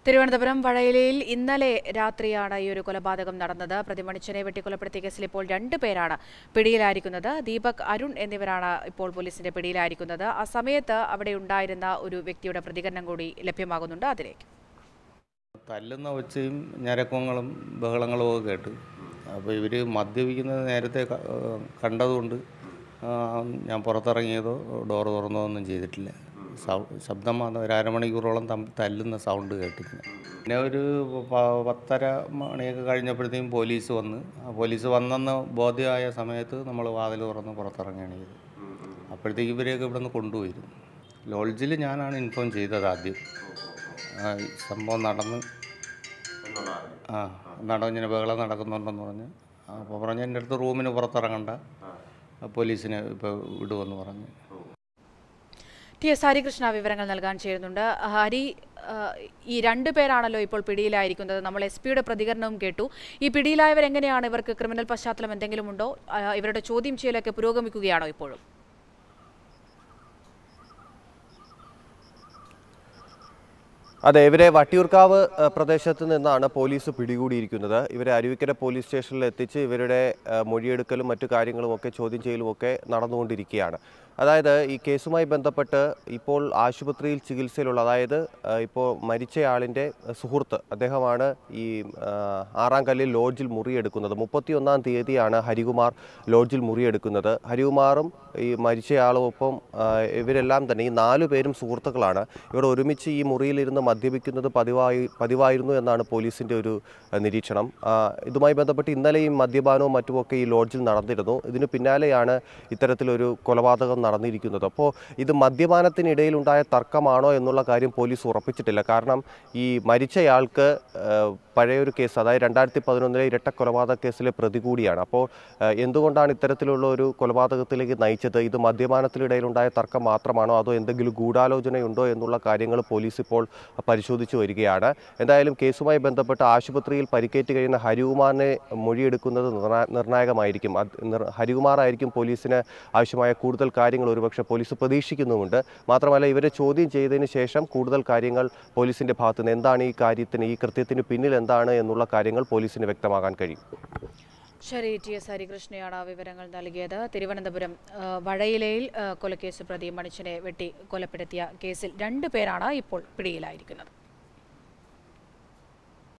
തിരുവനന്തപുരം വഴയിലയിൽ ഇന്നലെ രാത്രിയാണ് ഈ ഒരു കൊലപാതകം നടന്നത് പ്രതിമണിച്ചനെ വെട്ടിക്കൊലപ്പെടുത്തിയ കേസിൽ ഇപ്പോൾ രണ്ട് പേരാണ് പിടിയിലായിരിക്കുന്നത് ദീപക് അരുൺ എന്നിവരാണ് ഇപ്പോൾ പോലീസിന്റെ പിടിയിലായിരിക്കുന്നത് ആ സമയത്ത് അവിടെ ഉണ്ടായിരുന്ന ഒരു വ്യക്തിയുടെ പ്രതികരണം കൂടി ലഭ്യമാകുന്നുണ്ട് അതിലേക്ക് തല്ലുന്ന ഒച്ചയും ഞരക്കങ്ങളും ബഹളങ്ങളും ഒക്കെ കേട്ട് അപ്പോൾ ഇവർ മദ്യപിക്കുന്നത് നേരത്തെ ക- ഏഹ് കണ്ടതുകൊണ്ട് ആ, ഞാൻ പുറത്തിറങ്ങിയതോ ഡോറ് തുറന്നതോ ഒന്നും ചെയ്തിട്ടില്ല സൗ ശബ്ദം മാത്രം ഒരു അരമണിക്കൂറോളം തമ്മിൽ തല്ലുന്ന സൗണ്ട് കേട്ടിരുന്നു പിന്നെ ഒരു പ- പത്തര മണിയൊക്കെ കഴിഞ്ഞപ്പോഴത്തേക്കും പോലീസ് വന്ന് ആ പോലീസ് വന്നെന്ന് ബോധ്യമായ സമയത്ത് നമ്മൾ വാതിൽ തുറന്ന് പുറത്തിറങ്ങുകയാണ് ചെയ്തത് അപ്പോഴത്തേക്ക് ഇവരെയൊക്കെ ഇവിടെ നിന്ന് കൊണ്ടുപോയിരുന്നു ലോഡ്ജിൽ ഞാനാണ് ഇൻഫോം ചെയ്തത് ആദ്യം ആ, ഈ സംഭവം നടന്ന് ആ നട ഇങ്ങനെ ബഹളം നടക്കുന്നുണ്ടെന്ന് പറഞ്ഞ് അപ്പോൾ പറഞ്ഞ് എൻ്റെ അടുത്ത് റൂമിന് പുറത്തിറങ്ങണ്ട പോലീസിനെ ഇപ്പോൾ വിടുമെന്ന് പറഞ്ഞു ടി എസ് ഹരികൃഷ്ണ വിവരങ്ങൾ നൽകാൻ ചേരുന്നുണ്ട് ഹരി ആ, ഈ രണ്ട് പേരാണല്ലോ ഇപ്പോൾ പിടിയിലായിരിക്കുന്നത് നമ്മൾ എസ് പിയുടെ പ്രതികരണവും കേട്ടു ഈ പിടിയിലായവർ എങ്ങനെയാണ് ഇവർക്ക് ക്രിമിനൽ പശ്ചാത്തലം എന്തെങ്കിലും ഉണ്ടോ ആ, ഇവരുടെ ചോദ്യം ചെയ്യലൊക്കെ പുരോഗമിക്കുകയാണോ ഇപ്പോഴും അതെ ഇവരെ വട്ടിയൂർക്കാവ് ഏഹ്, പ്രദേശത്ത് നിന്നാണ് പോലീസ് പിടികൂടിയിരിക്കുന്നത് ഇവരെ അരുവിക്കര പോലീസ് സ്റ്റേഷനിൽ എത്തിച്ച് ഇവരുടെ ഏഹ്, മൊഴിയെടുക്കലും മറ്റു കാര്യങ്ങളും ഒക്കെ ചോദ്യം ചെയ്യലും ഒക്കെ നടന്നുകൊണ്ടിരിക്കുകയാണ് അതായത് ഈ കേസുമായി ബന്ധപ്പെട്ട് ഇപ്പോൾ ആശുപത്രിയിൽ ചികിത്സയിലുള്ള അതായത് ഏഹ്, ഇപ്പോൾ മരിച്ചയാളിൻ്റെ സുഹൃത്ത് അദ്ദേഹമാണ് ഈ ഏഹ്, ആറാം കല്ലിൽ ലോഡ്ജിൽ മുറിയെടുക്കുന്നത് മുപ്പത്തിയൊന്നാം തീയതിയാണ് ഹരികുമാർ ലോഡ്ജിൽ മുറിയെടുക്കുന്നത് ഹരികുമാറും ഈ മരിച്ചയാളും ഒപ്പം ഏഹ്, ഇവരെല്ലാം തന്നെ ഈ നാലു പേരും സുഹൃത്തുക്കളാണ് ഇവർ ഒരുമിച്ച് ഈ മുറിയിലിരുന്ന് മദ്യപിക്കുന്നത് പതിവായി പതിവായിരുന്നു എന്നാണ് പോലീസിൻ്റെ ഒരു ഏഹ്, നിരീക്ഷണം ആ, ഇതുമായി ബന്ധപ്പെട്ട് ഇന്നലെയും മദ്യപാനവും മറ്റുമൊക്കെ ഈ ലോഡ്ജിൽ നടന്നിരുന്നു ഇതിന് പിന്നാലെയാണ് ഇത്തരത്തിലൊരു കൊലപാതകം നടന്നിരിക്കുന്നത് അപ്പോൾ ഇത് മദ്യപാനത്തിനിടയിലുണ്ടായ തർക്കമാണോ എന്നുള്ള കാര്യം പോലീസ് ഉറപ്പിച്ചിട്ടില്ല കാരണം ഈ മരിച്ചയാൾക്ക് ഏഹ്, പഴയൊരു കേസ് അതായത് രണ്ടായിരത്തി പതിനൊന്നിലെ ഇരട്ട കൊലപാതക കേസിലെ പ്രതി കൂടിയാണ് അപ്പോൾ ഏഹ്, എന്തുകൊണ്ടാണ് ഇത്തരത്തിലുള്ള ഒരു കൊലപാതകത്തിലേക്ക് നയിച്ചത് ഇത് മദ്യപാനത്തിനിടയിലുണ്ടായ തർക്കം മാത്രമാണോ അതോ എന്തെങ്കിലും ഗൂഢാലോചനയുണ്ടോ എന്നുള്ള കാര്യങ്ങൾ പോലീസ് ഇപ്പോൾ പരിശോധിച്ചു വരികയാണ് എന്തായാലും കേസുമായി ബന്ധപ്പെട്ട് ആശുപത്രിയിൽ പരിക്കേറ്റ് കഴിയുന്ന ഹരികുമാറിനെ മൊഴിയെടുക്കുന്നത് നിർണാ- നിർണായകമായിരിക്കും അത് നിർ- ഹരികുമാറായിരിക്കും പോലീസിന് ആവശ്യമായ കൂടുതൽ കാര്യങ്ങൾ ഒരുപക്ഷെ പോലീസ് പ്രതീക്ഷിക്കുന്നുമുണ്ട് മാത്രമല്ല ഇവരെ ചോദ്യം ചെയ്തതിന് ശേഷം കൂടുതൽ കാര്യങ്ങൾ പോലീസിന്റെ ഭാഗത്തു നിന്ന് എന്താണ് ഈ കാര്യത്തിന് ഈ കൃത്യത്തിന് പിന്നിൽ എന്താണ് എന്നുള്ള കാര്യങ്ങൾ പോലീസിന് വ്യക്തമാകാൻ കഴിയും ശരി ടി എസ് ഹരികൃഷ്ണയാണ് വിവരങ്ങൾ നൽകിയത് തിരുവനന്തപുരം ആ, വഴയിലയിൽ ആ, കൊലക്കേസ് പ്രതി മണിച്ചനെ വെട്ടി കൊലപ്പെടുത്തിയ കേസിൽ രണ്ട് പേരാണ് ഇപ്പോൾ പിടിയിലായിരിക്കുന്നത്